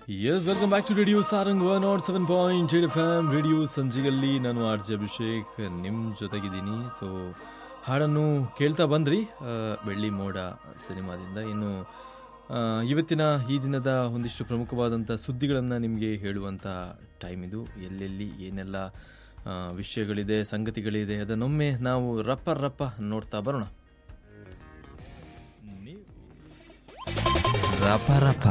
S welcome back to radio Sarang one nought seven point eight F M radio ಸಂಜೆಯಲ್ಲಿ ನಾನು R J Abhishek ನಿಮ್ಮ ಜೊತೆಗಿದ್ದೀನಿ so ಹಾಡನ್ನು ಕೇಳ್ತಾ ಬಂದ್ರಿ ಆ, ಬೆಳ್ಳಿ ಮೋಡ ಸಿನಿಮಾದಿಂದ ಇನ್ನು ಆ, ಇವತ್ತಿನ ಈ ದಿನದ ಒಂದಿಷ್ಟು ಪ್ರಮುಖವಾದಂಥ ಸುದ್ದಿಗಳನ್ನು ನಿಮಗೆ ಹೇಳುವಂಥ ಟೈಮ್ ಇದು ಎಲ್ಲೆಲ್ಲಿ ಏನೆಲ್ಲ ಆ, ವಿಷಯಗಳಿದೆ ಸಂಗತಿಗಳಿದೆ ಅದನ್ನೊಮ್ಮೆ ನಾವು ರಪ್ಪ ರಪ್ಪ ನೋಡ್ತಾ ಬರೋಣ ರಪ ರಪ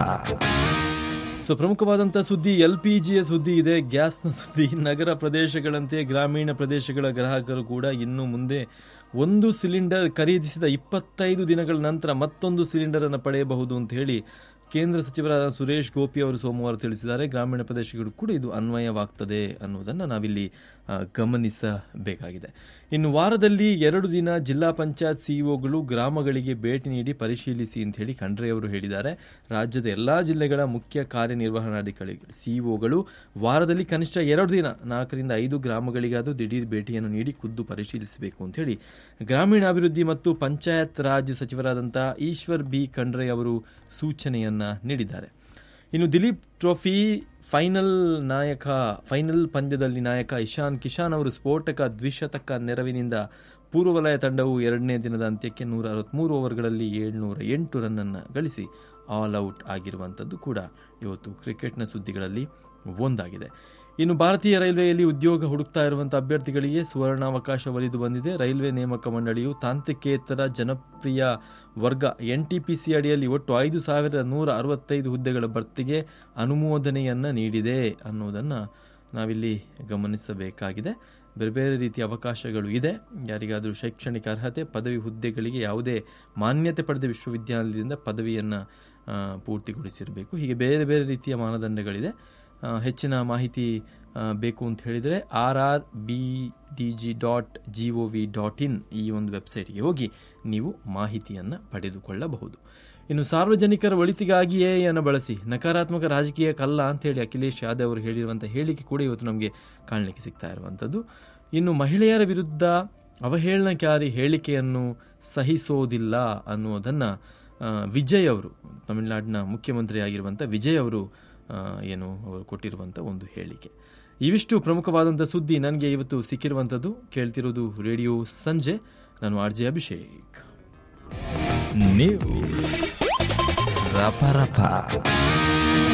ಸೊ ಪ್ರಮುಖವಾದಂಥ ಸುದ್ದಿ ಎಲ್ ಪಿ ಜಿಯ ಸುದ್ದಿ ಇದೆ ಗ್ಯಾಸ್ನ ಸುದ್ದಿ ನಗರ ಪ್ರದೇಶಗಳಂತೆ ಗ್ರಾಮೀಣ ಪ್ರದೇಶಗಳ ಗ್ರಾಹಕರು ಕೂಡ ಇನ್ನು ಮುಂದೆ ಒಂದು ಸಿಲಿಂಡರ್ ಖರೀದಿಸಿದ ಇಪ್ಪತ್ತೈದು ದಿನಗಳ ನಂತರ ಮತ್ತೊಂದು ಸಿಲಿಂಡರ್ ಅನ್ನು ಪಡೆಯಬಹುದು ಅಂತ ಹೇಳಿ ಕೇಂದ್ರ ಸಚಿವರಾದ ಸುರೇಶ್ ಗೋಪಿ ಅವರು ಸೋಮವಾರ ತಿಳಿಸಿದ್ದಾರೆ ಗ್ರಾಮೀಣ ಪ್ರದೇಶಗಳು ಕೂಡ ಇದು ಅನ್ವಯವಾಗ್ತದೆ ಅನ್ನೋದನ್ನು ನಾವಿಲ್ಲಿ ಆ, ಗಮನಿಸಬೇಕಾಗಿದೆ ಇನ್ನು ವಾರದಲ್ಲಿ ಎರಡು ದಿನ ಜಿಲ್ಲಾ ಪಂಚಾಯತ್ ಸಿಇಒಗಳು ಗ್ರಾಮಗಳಿಗೆ ಭೇಟಿ ನೀಡಿ ಪರಿಶೀಲಿಸಿ ಅಂತ ಹೇಳಿ ಖಂಡ್ರೆ ಅವರು ಹೇಳಿದ್ದಾರೆ ರಾಜ್ಯದ ಎಲ್ಲಾ ಜಿಲ್ಲೆಗಳ ಮುಖ್ಯ ಕಾರ್ಯನಿರ್ವಹಣಾಧಿಕಾರಿ ಸಿಇಒಗಳು ವಾರದಲ್ಲಿ ಕನಿಷ್ಠ ಎರಡು ದಿನ ನಾಲ್ಕರಿಂದ ಐದು ಗ್ರಾಮಗಳಿಗಾದರೂ ದಿಢೀರ್ ಭೇಟಿಯನ್ನು ನೀಡಿ ಖುದ್ದು ಪರಿಶೀಲಿಸಬೇಕು ಅಂತ ಹೇಳಿ ಗ್ರಾಮೀಣಾಭಿವೃದ್ಧಿ ಮತ್ತು ಪಂಚಾಯತ್ ರಾಜ್ ಸಚಿವರಾದಂತಹ ಈಶ್ವರ್ ಬಿ ಖಂಡ್ರೆ ಅವರು ಸೂಚನೆಯನ್ನ ನೀಡಿದ್ದಾರೆ ಇನ್ನು ದಿಲೀಪ್ ಟ್ರೋಫಿ ಫೈನಲ್ ನಾಯಕ ಫೈನಲ್ ಪಂದ್ಯದಲ್ಲಿ ನಾಯಕ ಇಶಾನ್ ಕಿಶಾನ್ ಅವರು ಸ್ಫೋಟಕ ದ್ವಿಶತಕ ನೆರವಿನಿಂದ ಪೂರ್ವ ವಲಯ ತಂಡವು ಎರಡನೇ ದಿನದ ಅಂತ್ಯಕ್ಕೆ ನೂರ ಅರವತ್ಮೂರು ಓವರ್ಗಳಲ್ಲಿ ಏಳ್ನೂರ ಎಂಟು ರನ್ನನ್ನು ಗಳಿಸಿ ಆಲ್ ಔಟ್ ಆಗಿರುವಂಥದ್ದು ಕೂಡ ಇವತ್ತು ಕ್ರಿಕೆಟ್ನ ಸುದ್ದಿಗಳಲ್ಲಿ ಒಂದಾಗಿದೆ ಇನ್ನು ಭಾರತೀಯ ರೈಲ್ವೆಯಲ್ಲಿ ಉದ್ಯೋಗ ಹುಡುಕ್ತಾ ಇರುವಂಥ ಅಭ್ಯರ್ಥಿಗಳಿಗೆ ಸುವರ್ಣಾವಕಾಶ ಒಲಿದು ಬಂದಿದೆ ರೈಲ್ವೆ ನೇಮಕ ಮಂಡಳಿಯು ತಾಂತ್ರಿಕೇತರ ಜನಪ್ರಿಯ ವರ್ಗ ಎನ್ಟಿಪಿಸಿ ಅಡಿಯಲ್ಲಿ ಒಟ್ಟು ಐದು ಸಾವಿರದ ನೂರ ಅರವತ್ತೈದು ಹುದ್ದೆಗಳ ಭರ್ತಿಗೆ ಅನುಮೋದನೆಯನ್ನ ನೀಡಿದೆ ಅನ್ನೋದನ್ನು ನಾವಿಲ್ಲಿ ಗಮನಿಸಬೇಕಾಗಿದೆ ಬೇರೆ ಬೇರೆ ರೀತಿಯ ಅವಕಾಶಗಳು ಇದೆ ಯಾರಿಗಾದರೂ ಶೈಕ್ಷಣಿಕ ಅರ್ಹತೆ ಪದವಿ ಹುದ್ದೆಗಳಿಗೆ ಯಾವುದೇ ಮಾನ್ಯತೆ ಪಡೆದ ವಿಶ್ವವಿದ್ಯಾಲಯದಿಂದ ಪದವಿಯನ್ನು ಪೂರ್ತಿಗೊಳಿಸಿರಬೇಕು ಹೀಗೆ ಬೇರೆ ಬೇರೆ ರೀತಿಯ ಮಾನದಂಡಗಳಿದೆ ಆ, ಹೆಚ್ಚಿನ ಮಾಹಿತಿ ಆ, ಬೇಕು ಅಂತ ಹೇಳಿದರೆ R R B D G dot G O V dot in ಈ ಒಂದು ವೆಬ್ಸೈಟ್ಗೆ ಹೋಗಿ ನೀವು ಮಾಹಿತಿಯನ್ನು ಪಡೆದುಕೊಳ್ಳಬಹುದು ಇನ್ನು ಸಾರ್ವಜನಿಕರ ಒಳಿತಿಗಾಗಿಯೇ ಅನ್ನು ಬಳಸಿ ನಕಾರಾತ್ಮಕ ರಾಜಕೀಯ ಕಲ್ಲ ಅಂತ ಹೇಳಿ ಅಖಿಲೇಶ್ ಯಾದವ್ ಅವರು ಹೇಳಿರುವಂಥ ಹೇಳಿಕೆ ಕೂಡ ಇವತ್ತು ನಮಗೆ ಕಾಣಲಿಕ್ಕೆ ಸಿಗ್ತಾ ಇರುವಂಥದ್ದು ಇನ್ನು ಮಹಿಳೆಯರ ವಿರುದ್ಧ ಅವಹೇಳನಕಾರಿ ಹೇಳಿಕೆಯನ್ನು ಸಹಿಸೋದಿಲ್ಲ ಅನ್ನುವುದನ್ನು ಆ, ವಿಜಯ್ ಅವರು ತಮಿಳುನಾಡಿನ ಮುಖ್ಯಮಂತ್ರಿ ಆಗಿರುವಂಥ ವಿಜಯ್ ಅವರು ಆ, ಏನು ಅವರು ಕೊಟ್ಟಿರುವಂಥ ಒಂದು ಹೇಳಿಕೆ ಇವಿಷ್ಟು ಪ್ರಮುಖವಾದಂಥ ಸುದ್ದಿ ನನಗೆ ಇವತ್ತು ಸಿಕ್ಕಿರುವಂಥದ್ದು ಕೇಳ್ತಿರೋದು ರೇಡಿಯೋ ಸಂಜೆ ನಾನು ಆರ್ ಜೆ ಅಭಿಷೇಕ್ ನ್ಯೂಸ್ ರಪ ರಪ